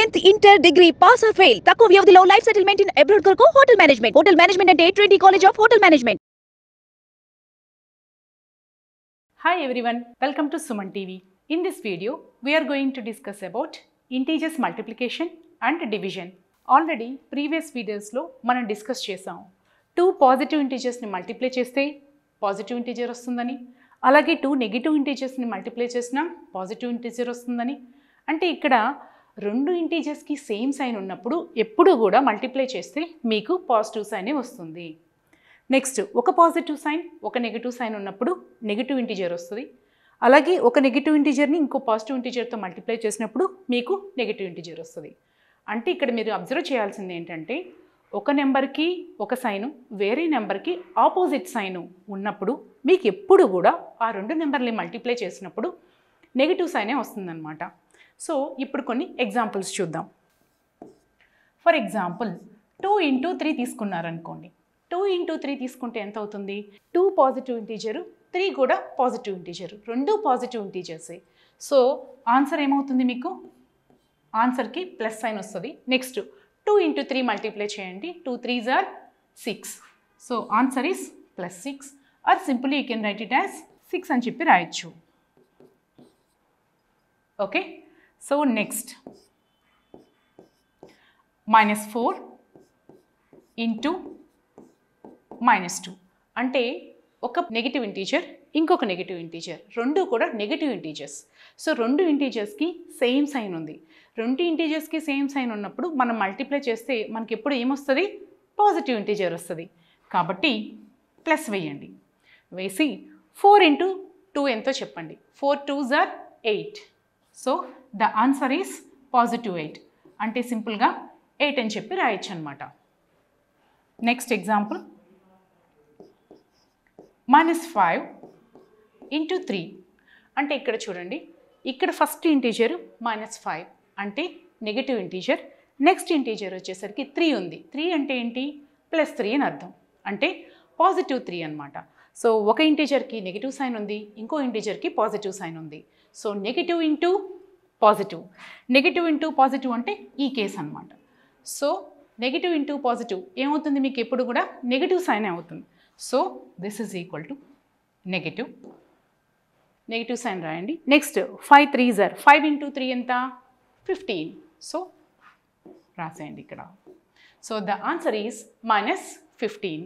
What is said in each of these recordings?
Tenth inter degree pass or fail తక్కువ వ్యవధిలో life settlement in abroad కొరకు hotel management hotel management అంటే twenty college of hotel management Hi everyone, welcome to Suman TV. In this video, we are going to discuss about integers multiplication and division. Already previous వీడియోస్లో మనం discuss చేసాం two positive ఇంటీజర్స్ని multiply చేస్తే positive integer వస్తుందని అలాగే two negative ఇంటీజర్స్ని multiply చేసినా positive integer వస్తుందని అంటే ఇక్కడ రెండు ఇంటీజర్స్కి సేమ్ సైన్ ఉన్నప్పుడు ఎప్పుడూ కూడా మల్టిప్లై చేస్తే మీకు పాజిటివ్ సైనే వస్తుంది నెక్స్ట్ ఒక పాజిటివ్ సైన్ ఒక నెగిటివ్ సైన్ ఉన్నప్పుడు నెగిటివ్ ఇంటీజర్ వస్తుంది అలాగే ఒక నెగిటివ్ ఇంటీజర్ని ఇంకో పాజిటివ్ ఇంటీజర్తో మల్టిప్లై చేసినప్పుడు మీకు నెగిటివ్ ఇంటీజర్ వస్తుంది అంటే ఇక్కడ మీరు అబ్జర్వ్ చేయాల్సింది ఏంటంటే ఒక నెంబర్కి ఒక సైను వేరే నెంబర్కి ఆపోజిట్ సైను ఉన్నప్పుడు మీకు ఎప్పుడు కూడా ఆ రెండు నెంబర్ని మల్టిప్లై చేసినప్పుడు నెగిటివ్ సైనే వస్తుందన్నమాట సో ఇప్పుడు కొన్ని ఎగ్జాంపుల్స్ చూద్దాం for example two into three తీసుకున్నారనుకోండి టూ ఇంటూ త్రీ తీసుకుంటే ఎంత అవుతుంది టూ పాజిటివ్ ఇంటీజరు త్రీ కూడా పాజిటివ్ ఇంటీజర్ రెండు పాజిటివ్ ఇంటీజర్సే సో ఆన్సర్ ఏమవుతుంది మీకు ఆన్సర్కి ప్లస్ సైన్ వస్తుంది next two into three multiply చేయండి two threes or six so answer is plus six or simple you can write it as six అని చెప్పి రాయొచ్చు okay so next minus four into minus two అంటే ఒక negative integer ఇంకొక negative integer రెండు కూడా negative integers so రెండు ఇంటీజర్స్కి same sign ఉంది రెండు ఇంటీజర్స్కి సేమ్ సైన్ ఉన్నప్పుడు మనం మల్టిప్లై చేస్తే మనకి ఎప్పుడు ఏమొస్తుంది పాజిటివ్ ఇంటీజర్ వస్తుంది కాబట్టి ప్లస్ వేయండి వేసి ఫోర్ ఇంటూ టూ ఎంతో చెప్పండి four twos or eight so the answer is positive eight అంటే సింపుల్గా ఎయిట్ అని చెప్పి రాయొచ్చు అనమాట next example minus five into three అంటే ఇక్కడ చూడండి ఇక్కడ ఫస్ట్ ఇంటీజర్ మైనస్ ఫైవ్ అంటే నెగిటివ్ ఇంటీజర్ నెక్స్ట్ ఇంటీజర్ వచ్చేసరికి త్రీ ఉంది త్రీ అంటే ఏంటి ప్లస్ త్రీ అని అర్థం అంటే పాజిటివ్ త్రీ అనమాట సో ఒక ఇంటీజర్కి నెగిటివ్ సైన్ ఉంది ఇంకో ఇంటీజర్కి పాజిటివ్ సైన్ ఉంది so negative into positive negative into positive అంటే ఈ కేస్ అనమాట సో నెగిటివ్ ఇంటూ పాజిటివ్ ఏమవుతుంది మీకు ఎప్పుడు కూడా నెగిటివ్ సైన్ అవుతుంది so this is equal to negative negative sign రాయండి నెక్స్ట్ ఫైవ్ త్రీ జర్ ఫైవ్ ఇంటూ త్రీ ఎంత ఫిఫ్టీన్ సో రాసేయండి ఇక్కడ so the answer is minus fifteen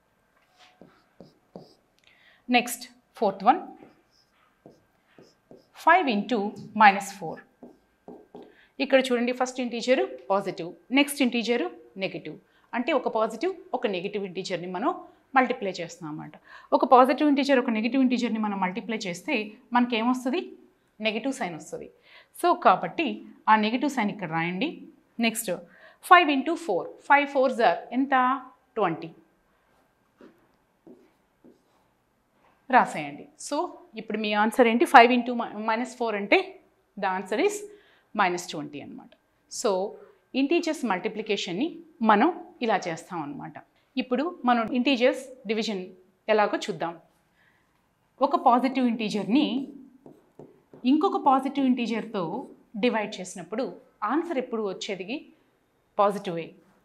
next fourth one five into minus four ఇక్కడ చూడండి first integer positive next integer negative అంటే ఒక positive ఒక నెగిటివ్ ఇంటీజర్ని మనం మల్టిప్లై చేస్తున్నాం అన్నమాట ఒక పాజిటివ్ ఇంటీజర్ ఒక నెగిటివ్ ఇంటీజర్ని మనం మల్టిప్లై చేస్తే మనకి ఏమొస్తుంది నెగిటివ్ సైన్ వస్తుంది సో కాబట్టి ఆ నెగిటివ్ సైన్ ఇక్కడ రాయండి next five into four five four జార్ ఎంత ట్వంటీ రాసేయండి సో ఇప్పుడు మీ ఆన్సర్ ఏంటి ఫైవ్ ఇంటూ మైనస్ ఫోర్ అంటే the answer is minus twenty అనమాట సో ఇంటీజర్స్ మల్టిప్లికేషన్ని మనం ఇలా చేస్తాం అనమాట ఇప్పుడు మనం ఇంటీజర్స్ డివిజన్ ఎలాగో చూద్దాం ఒక పాజిటివ్ ఇంటీజర్ని ఇంకొక పాజిటివ్ ఇంటీజర్తో డివైడ్ చేసినప్పుడు ఆన్సర్ ఎప్పుడు వచ్చేది పాజిటివే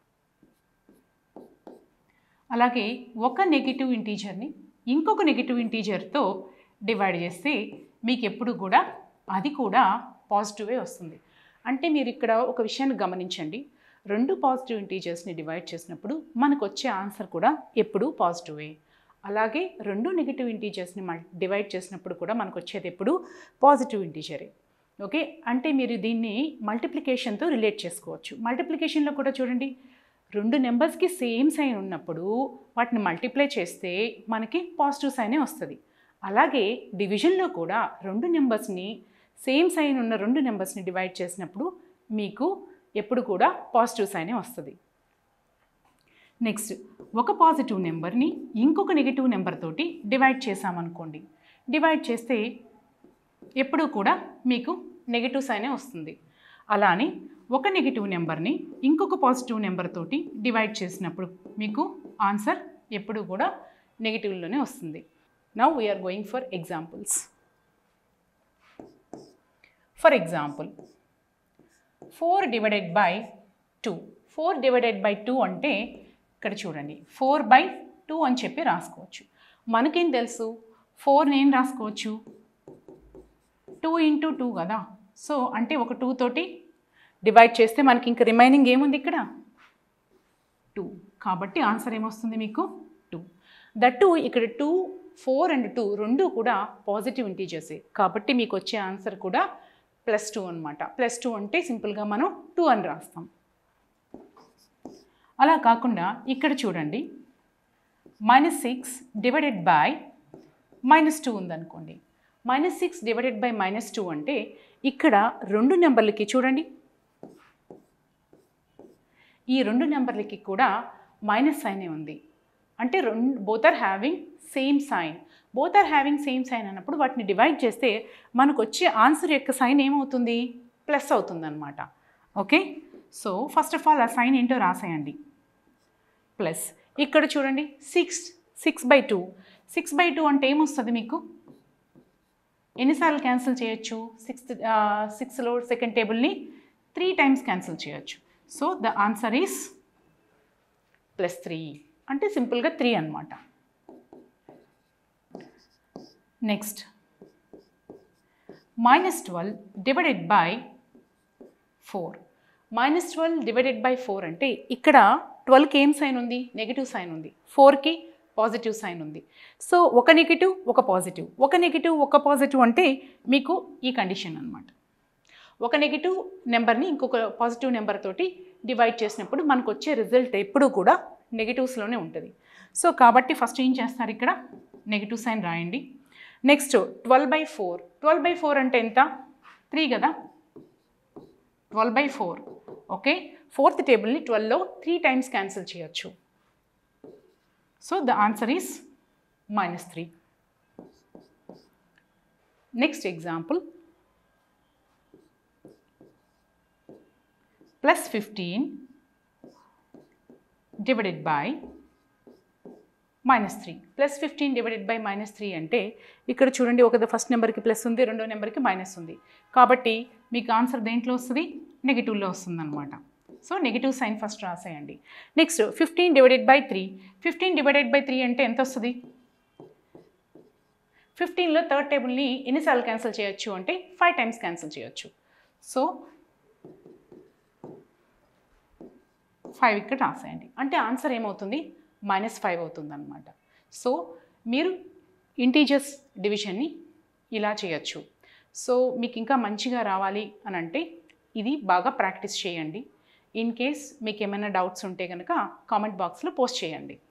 అలాగే ఒక నెగిటివ్ ఇంటీజర్ని ఇంకొక నెగిటివ్ ఇంటీజర్తో డివైడ్ చేస్తే మీకు ఎప్పుడు కూడా అది కూడా పాజిటివే వస్తుంది అంటే మీరు ఇక్కడ ఒక విషయాన్ని గమనించండి రెండు పాజిటివ్ ఇంటీజర్స్ని డివైడ్ చేసినప్పుడు మనకు వచ్చే ఆన్సర్ కూడా ఎప్పుడు పాజిటివే అలాగే రెండు నెగిటివ్ ఇంటీజర్స్ని మల్ డివైడ్ చేసినప్పుడు కూడా మనకు వచ్చేది ఎప్పుడు పాజిటివ్ ఇంటీజరే ఓకే అంటే మీరు దీన్ని మల్టిప్లికేషన్తో రిలేట్ చేసుకోవచ్చు మల్టిప్లికేషన్లో కూడా చూడండి రెండు నెంబర్స్కి సేమ్ సైన్ ఉన్నప్పుడు వాటిని మల్టిప్లై చేస్తే మనకి పాజిటివ్ సైనే వస్తుంది అలాగే డివిజన్లో కూడా రెండు నెంబర్స్ని సేమ్ సైన్ ఉన్న రెండు నెంబర్స్ని డివైడ్ చేసినప్పుడు మీకు ఎప్పుడు కూడా పాజిటివ్ సైనే వస్తుంది నెక్స్ట్ ఒక పాజిటివ్ నెంబర్ని ఇంకొక నెగిటివ్ నెంబర్ తోటి డివైడ్ చేసామనుకోండి డివైడ్ చేస్తే ఎప్పుడూ కూడా మీకు నెగిటివ్ సైనే వస్తుంది అలానే ఒక నెగిటివ్ నెంబర్ని ఇంకొక పాజిటివ్ నెంబర్ తోటి డివైడ్ చేసినప్పుడు మీకు ఆన్సర్ ఎప్పుడు కూడా నెగిటివ్లోనే వస్తుంది now we are going for examples for example four divided by two four divided by two అంటే ఇక్కడ చూడండి ఫోర్ బై టూ అని చెప్పి రాసుకోవచ్చు మనకేం తెలుసు ఫోర్ నేను రాసుకోవచ్చు టూ ఇంటూ టూ కదా సో అంటే ఒక టూ తోటి డివైడ్ చేస్తే మనకి ఇంకా రిమైనింగ్ ఏముంది ఇక్కడ టూ కాబట్టి ఆన్సర్ ఏమొస్తుంది మీకు టూ దట్ టూ ఇక్కడ టూ ఫోర్ అండ్ టూ రెండు కూడా పాజిటివ్ ఇంటీజర్సే కాబట్టి మీకు వచ్చే ఆన్సర్ కూడా ప్లస్ టూ అనమాట ప్లస్ టూ అంటే సింపుల్గా మనం టూ అని రాస్తాం అలా కాకుండా ఇక్కడ చూడండి minus six divided by minus two ఉందనుకోండి minus six divided by minus two అంటే ఇక్కడ రెండు నెంబర్లకి చూడండి ఈ రెండు నెంబర్లకి కూడా మైనస్ సైనే ఉంది అంటే రెండు both are having same sign both are having same sign అన్నప్పుడు వాటిని డివైడ్ చేస్తే మనకు వచ్చే ఆన్సర్ యొక్క సైన్ ఏమవుతుంది ప్లస్ అవుతుంది అనమాట okay so first of all ఆ సైన్ ఏంటో రాసేయండి ప్లస్ ఇక్కడ చూడండి six six by two six by two అంటే ఏమొస్తుంది మీకు ఎన్నిసార్లు క్యాన్సిల్ చేయొచ్చు సిక్స్త్ సిక్స్లో సెకండ్ టేబుల్ని త్రీ టైమ్స్ క్యాన్సిల్ చేయొచ్చు so the answer is plus three అంటే సింపుల్గా త్రీ అనమాట next minus twelve divided by four minus twelve divided by four అంటే ఇక్కడ ట్వెల్వ్కి ఏం సైన్ ఉంది నెగిటివ్ సైన్ ఉంది ఫోర్కి పాజిటివ్ సైన్ ఉంది సో ఒక నెగిటివ్ ఒక పాజిటివ్ ఒక నెగిటివ్ ఒక పాజిటివ్ అంటే మీకు ఈ కండిషన్ అనమాట ఒక నెగిటివ్ నెంబర్ని ఇంకొక పాజిటివ్ నెంబర్ తోటి డివైడ్ చేసినప్పుడు మనకు వచ్చే రిజల్ట్ ఎప్పుడూ కూడా నెగిటివ్స్లోనే ఉంటుంది సో కాబట్టి ఫస్ట్ ఏం చేస్తారు ఇక్కడ నెగిటివ్ సైన్ రాయండి next twelve by four twelve by four అంటే ఎంత త్రీ కదా twelve by four okay fourth టేబుల్ని ట్వెల్వ్లో త్రీ టైమ్స్ క్యాన్సిల్ చేయొచ్చు so the answer is minus three next example plus fifteen divided by minus three plus fifteen divided by minus three అంటే ఇక్కడ చూడండి ఒక ఫస్ట్ నెంబర్కి ప్లస్ ఉంది రెండో నెంబర్కి మైనస్ ఉంది కాబట్టి మీకు ఆన్సర్ దేంట్లో వస్తుంది నెగిటివ్లో వస్తుంది అనమాట సో నెగిటివ్ సైన్ ఫస్ట్ రాసేయండి next fifteen divided by three fifteen divided by three అంటే ఎంత వస్తుంది ఫిఫ్టీన్లో థర్డ్ టేబుల్ని ఎన్నిసార్లు క్యాన్సిల్ చేయొచ్చు అంటే ఫైవ్ టైమ్స్ క్యాన్సిల్ చేయొచ్చు సో ఫైవ్ ఇక్కడ రాసేయండి అంటే ఆన్సర్ ఏమవుతుంది మైనస్ ఫైవ్ అవుతుంది అనమాట సో మీరు ఇంటీజర్స్ డివిజన్ని ఇలా చేయొచ్చు సో మీకు ఇంకా మంచిగా రావాలి అని అంటే ఇది బాగా ప్రాక్టీస్ చేయండి ఇన్ కేస్ మీకు ఏమైనా డౌట్స్ ఉంటే కనుక కామెంట్ బాక్స్లో పోస్ట్ చేయండి